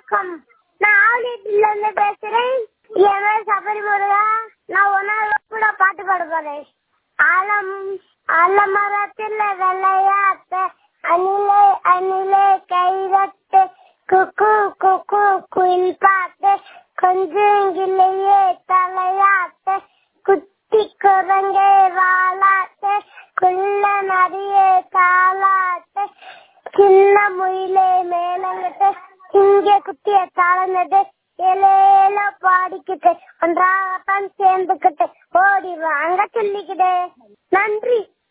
வணக்கம் நான் ஆவலியத்துல இருந்து பேசுறேன் என் பேர் சபரி முருகா நான் ஒன்னாவது கூட பாட்டு பாட போறேன் ஆலம் ஆலமரத்தில் வெள்ளையாத்த அணிலே அணிலே கைரட்டு குக்கு குக்கு குயில் பாட்டு கொஞ்சம் கிளியே தலையாட்டு குட்டி குரங்கே வாலாட்டு குள்ள நரியே தாளாட்டு சின்ன முயிலே மேலங்கிட்டு இங்க குட்டிய தாழ்ந்தது ஏலேல பாடிக்கிட்டு ஒன்றாகத்தான் சேர்ந்துக்கிட்டு ஓடி வாங்க சொல்லிக்கிட்டு நன்றி